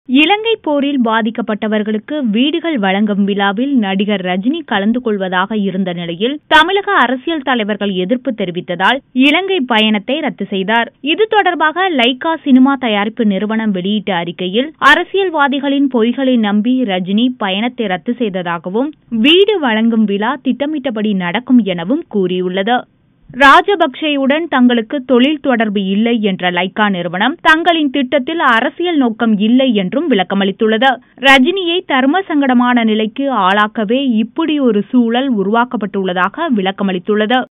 இலங்கை போரில் பாதிக்கப்பட்டவர்களுக்கு வீடுகள் வழங்கும் விழாவில் நடிகர் ரஜினி கலந்து கொள்வதாக இருந்த நிலையில் தமிழக அரசியல் தலைவர்கள் எதிர்ப்பு தெரிவித்ததால் இலங்கை பயணத்தை ரத்து செய்தார் இது தொடர்பாக லைகா சினிமா தயாரிப்பு நிறுவனம் வெளியிட்ட அறிக்கையில் அரசியல்வாதிகளின் பொய்களை நம்பி ரஜினி பயணத்தை ரத்து செய்ததாகவும் வீடு வழங்கும் விழா திட்டமிட்டபடி நடக்கும் எனவும் கூறியுள்ளது ராஜபக்சேயுடன் தங்களுக்கு தொழில் தொடர்பு இல்லை என்ற லைக்கா நிறுவனம் தங்களின் திட்டத்தில் அரசியல் நோக்கம் இல்லை என்றும் விளக்கமளித்துள்ளது ரஜினியை தர்ம சங்கடமான நிலைக்கு ஆளாக்கவே இப்படி ஒரு சூழல் உருவாக்கப்பட்டுள்ளதாக விளக்கமளித்துள்ளது